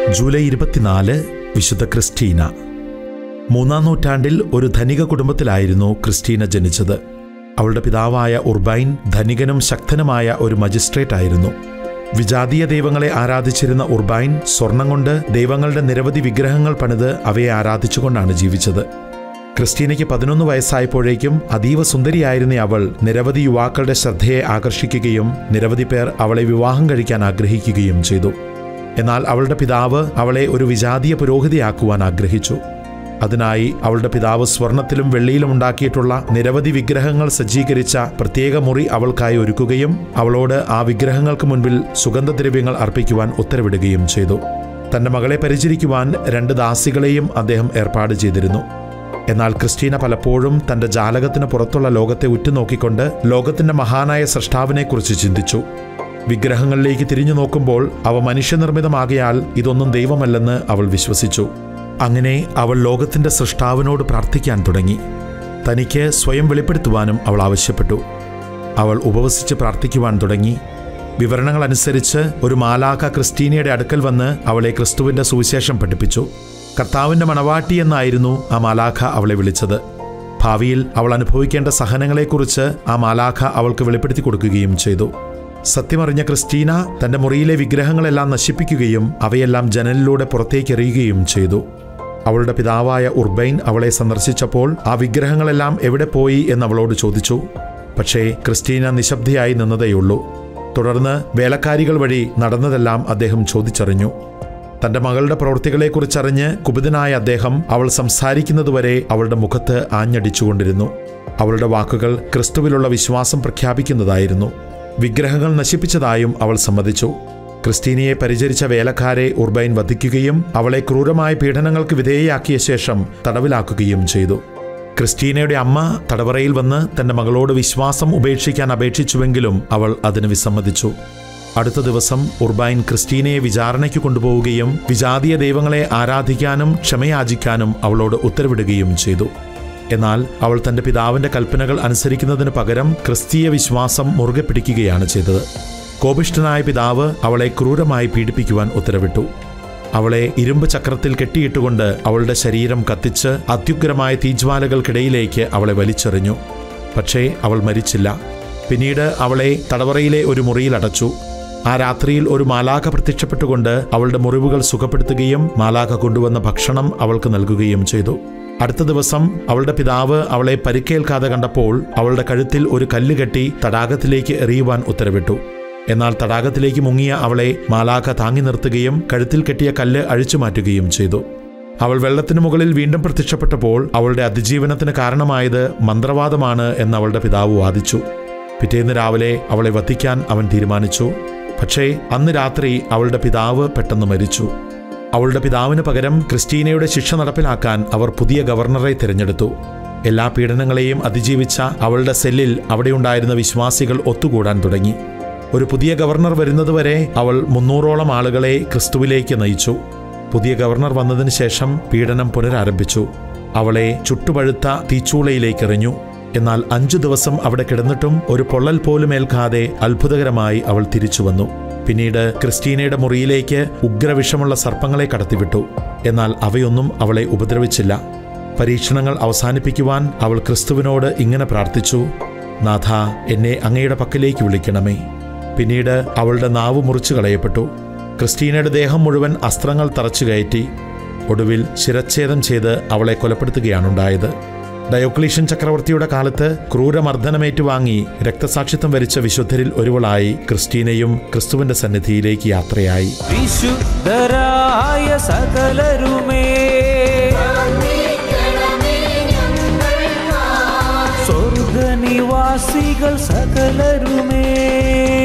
July ഇരുപത്തിനാല് വിശുദ്ധ Christina മൂന്നാം നൂറ്റാണ്ടിൽ ഒരു ധനിക കുടുംബത്തിലായിരുന്നു ക്രിസ്റ്റീന ജനിച്ചത് അവളുടെ പിതാവായ ഉർബൈൻ ധനികനും ശക്തനുമായ ഒരു മജിസ്ട്രേറ്റ് ആയിരുന്നു വിജാതീയ ദൈവങ്ങളെ ആരാധിച്ചിരുന്ന ഉർബൈൻ സ്വർണം കൊണ്ട് ദൈവങ്ങളുടെ നിരവധി വിഗ്രഹങ്ങൾ പണിത് അവയെ ആരാധിച്ചുകൊണ്ടാണ് ജീവിച്ചത് ക്രിസ്റ്റീനയ്ക്ക് പതിനൊന്ന് വയസ്സായപ്പോഴേക്കും അതീവ സുന്ദരിയായിരുന്ന അവൾ നിരവധി യുവാക്കളുടെ ശ്രദ്ധയെ ആകർഷിക്കുകയും നിരവധി പേർ അവളെ വിവാഹം കഴിക്കാൻ ആഗ്രഹിക്കുകയും ചെയ്തു എന്നാൽ അവളുടെ പിതാവ് അവളെ ഒരു വിജാതീയ പുരോഹിതയാക്കുവാൻ ആഗ്രഹിച്ചു അതിനായി അവളുടെ പിതാവ് സ്വർണത്തിലും വെള്ളിയിലും ഉണ്ടാക്കിയിട്ടുള്ള നിരവധി വിഗ്രഹങ്ങൾ സജ്ജീകരിച്ച പ്രത്യേക മുറി അവൾക്കായി ഒരുക്കുകയും അവളോട് ആ വിഗ്രഹങ്ങൾക്ക് മുൻപിൽ സുഗന്ധദ്രവ്യങ്ങൾ അർപ്പിക്കുവാൻ ഉത്തരവിടുകയും ചെയ്തു തന്റെ മകളെ പരിചരിക്കുവാൻ രണ്ട് ദാസികളെയും അദ്ദേഹം ഏർപ്പാട് ചെയ്തിരുന്നു എന്നാൽ ക്രിസ്റ്റീന പലപ്പോഴും തന്റെ ജാലകത്തിന് പുറത്തുള്ള ലോകത്തെ ഉറ്റുനോക്കിക്കൊണ്ട് ലോകത്തിന്റെ മഹാനായ സൃഷ്ടാവിനെക്കുറിച്ച് ചിന്തിച്ചു വിഗ്രഹങ്ങളിലേക്ക് തിരിഞ്ഞു നോക്കുമ്പോൾ അവ മനുഷ്യനിർമ്മിതമാകയാൽ ഇതൊന്നും ദൈവമല്ലെന്ന് അവൾ വിശ്വസിച്ചു അങ്ങനെ അവൾ ലോകത്തിന്റെ സൃഷ്ടാവിനോട് പ്രാർത്ഥിക്കാൻ തുടങ്ങി തനിക്ക് സ്വയം വെളിപ്പെടുത്തുവാനും അവൾ ആവശ്യപ്പെട്ടു അവൾ ഉപവസിച്ച് പ്രാർത്ഥിക്കുവാൻ തുടങ്ങി വിവരണങ്ങൾ അനുസരിച്ച് ഒരു മാലാഖ ക്രിസ്റ്റീനയുടെ അടുക്കൽ വന്ന് അവളെ ക്രിസ്തുവിന്റെ സുവിശേഷം പഠിപ്പിച്ചു കർത്താവിന്റെ മണവാട്ടി എന്നായിരുന്നു ആ മാലാഖ അവളെ വിളിച്ചത് ഭാവിയിൽ അവൾ അനുഭവിക്കേണ്ട സഹനങ്ങളെക്കുറിച്ച് ആ മാലാഖ അവൾക്ക് വെളിപ്പെടുത്തി കൊടുക്കുകയും ചെയ്തു സത്യമറിഞ്ഞ ക്രിസ്റ്റീന തന്റെ മുറിയിലെ വിഗ്രഹങ്ങളെല്ലാം നശിപ്പിക്കുകയും അവയെല്ലാം ജനലിലൂടെ പുറത്തേക്കെറിയുകയും ചെയ്തു അവളുടെ പിതാവായ ഉർബൈൻ അവളെ സന്ദർശിച്ചപ്പോൾ ആ വിഗ്രഹങ്ങളെല്ലാം എവിടെ പോയി എന്ന് അവളോട് ചോദിച്ചു പക്ഷേ ക്രിസ്റ്റീന നിശബ്ദയായി നിന്നതേയുള്ളൂ തുടർന്ന് വേലക്കാരികൾ വഴി നടന്നതെല്ലാം അദ്ദേഹം ചോദിച്ചറിഞ്ഞു തന്റെ മകളുടെ പ്രവൃത്തികളെക്കുറിച്ചറിഞ്ഞ് കുപിതനായ അദ്ദേഹം അവൾ സംസാരിക്കുന്നതുവരെ അവളുടെ മുഖത്ത് ആഞ്ഞടിച്ചുകൊണ്ടിരുന്നു അവളുടെ വാക്കുകൾ ക്രിസ്തുവിലുള്ള വിശ്വാസം പ്രഖ്യാപിക്കുന്നതായിരുന്നു വിഗ്രഹങ്ങൾ നശിപ്പിച്ചതായും അവൾ സമ്മതിച്ചു ക്രിസ്റ്റീനയെ പരിചരിച്ച വേലക്കാരെ ഉർബൈൻ വധിക്കുകയും അവളെ ക്രൂരമായ പീഡനങ്ങൾക്ക് വിധേയയാക്കിയ ശേഷം തടവിലാക്കുകയും ചെയ്തു ക്രിസ്റ്റീനയുടെ അമ്മ തടവറയിൽ വന്ന് തന്റെ മകളോട് വിശ്വാസം ഉപേക്ഷിക്കാൻ അപേക്ഷിച്ചുവെങ്കിലും അവൾ അതിന് വിസമ്മതിച്ചു അടുത്ത ദിവസം ഉർബൈൻ ക്രിസ്റ്റീനയെ വിചാരണയ്ക്ക് കൊണ്ടുപോവുകയും വിജാതീയ ദൈവങ്ങളെ ആരാധിക്കാനും ക്ഷമയാചിക്കാനും അവളോട് ഉത്തരവിടുകയും ചെയ്തു എന്നാൽ അവൾ തന്റെ പിതാവിന്റെ കൽപ്പനകൾ അനുസരിക്കുന്നതിന് പകരം ക്രിസ്തീയ വിശ്വാസം മുറുകെ പിടിക്കുകയാണ് ചെയ്തത് കോപിഷ്ഠനായ പിതാവ് അവളെ ക്രൂരമായി പീഡിപ്പിക്കുവാൻ ഉത്തരവിട്ടു അവളെ ഇരുമ്പ് ചക്രത്തിൽ കെട്ടിയിട്ടുകൊണ്ട് അവളുടെ ശരീരം കത്തിച്ച് അത്യുഗ്രമായ തീജ്വാലകൾക്കിടയിലേക്ക് അവളെ വലിച്ചെറിഞ്ഞു പക്ഷേ അവൾ മരിച്ചില്ല പിന്നീട് അവളെ തടവറയിലെ ഒരു മുറിയിൽ അടച്ചു ആ രാത്രിയിൽ ഒരു മാലാഖ പ്രത്യക്ഷപ്പെട്ടുകൊണ്ട് അവളുടെ മുറിവുകൾ സുഖപ്പെടുത്തുകയും മാലാഖ കൊണ്ടുവന്ന ഭക്ഷണം അവൾക്ക് നൽകുകയും ചെയ്തു അടുത്ത ദിവസം അവളുടെ പിതാവ് അവളെ പരിക്കേൽക്കാതെ കണ്ടപ്പോൾ അവളുടെ കഴുത്തിൽ ഒരു കല്ല് കെട്ടി തടാകത്തിലേക്ക് എറിയുവാൻ ഉത്തരവിട്ടു എന്നാൽ തടാകത്തിലേക്ക് മുങ്ങിയ അവളെ മാലാഖ താങ്ങി നിർത്തുകയും കഴുത്തിൽ കെട്ടിയ കല്ല് അഴിച്ചു മാറ്റുകയും ചെയ്തു അവൾ വെള്ളത്തിനു മുകളിൽ വീണ്ടും പ്രത്യക്ഷപ്പെട്ടപ്പോൾ അവളുടെ അതിജീവനത്തിന് കാരണമായത് മന്ത്രവാദമാണ് എന്ന് അവളുടെ പിതാവ് വാദിച്ചു പിറ്റേന്ന് രാവിലെ അവളെ വധിക്കാൻ അവൻ തീരുമാനിച്ചു പക്ഷേ അന്ന് രാത്രി അവളുടെ പിതാവ് പെട്ടെന്ന് മരിച്ചു അവളുടെ പിതാവിന് പകരം ക്രിസ്റ്റീനയുടെ ശിക്ഷ നടപ്പിലാക്കാൻ അവർ പുതിയ ഗവർണറെ തിരഞ്ഞെടുത്തു എല്ലാ പീഡനങ്ങളെയും അതിജീവിച്ച അവളുടെ സെല്ലിൽ അവിടെയുണ്ടായിരുന്ന വിശ്വാസികൾ ഒത്തുകൂടാൻ തുടങ്ങി ഒരു പുതിയ ഗവർണർ വരുന്നതുവരെ അവൾ മുന്നൂറോളം ആളുകളെ ക്രിസ്തുവിലേക്ക് നയിച്ചു പുതിയ ഗവർണർ വന്നതിന് ശേഷം പീഡനം പുനരാരംഭിച്ചു അവളെ ചുട്ടുപഴുത്ത തീച്ചൂളയിലേക്ക് എറിഞ്ഞു എന്നാൽ അഞ്ചു ദിവസം അവിടെ കിടന്നിട്ടും ഒരു പൊള്ളൽ പോലും ഏൽക്കാതെ അത്ഭുതകരമായി അവൾ തിരിച്ചു വന്നു പിന്നീട് ക്രിസ്റ്റീനയുടെ മുറിയിലേക്ക് ഉഗ്രവിഷമുള്ള സർപ്പങ്ങളെ കടത്തിവിട്ടു എന്നാൽ അവയൊന്നും അവളെ ഉപദ്രവിച്ചില്ല പരീക്ഷണങ്ങൾ അവസാനിപ്പിക്കുവാൻ അവൾ ക്രിസ്തുവിനോട് ഇങ്ങനെ പ്രാർത്ഥിച്ചു നാഥ എന്നെ അങ്ങയുടെ പക്കലേക്ക് വിളിക്കണമേ പിന്നീട് അവളുടെ നാവ് മുറിച്ചു കളയപ്പെട്ടു ക്രിസ്റ്റീനയുടെ ദേഹം മുഴുവൻ അസ്ത്രങ്ങൾ തറച്ചു കയറ്റി ഒടുവിൽ ശിരച്ഛേദം ചെയ്ത് അവളെ കൊലപ്പെടുത്തുകയാണുണ്ടായത് ഡയോക്ലീഷ്യൻ ചക്രവർത്തിയുടെ കാലത്ത് ക്രൂരമർദ്ദനമേറ്റുവാങ്ങി രക്തസാക്ഷിത്വം വരിച്ച വിശുദ്ധരിൽ ഒരുവളായി ക്രിസ്റ്റീനയും ക്രിസ്തുവിന്റെ സന്നിധിയിലേക്ക് യാത്രയായി വിശുദ്ധരായ സകലരുമേ സ്വർഗനിവാസികൾ സകലരുമേ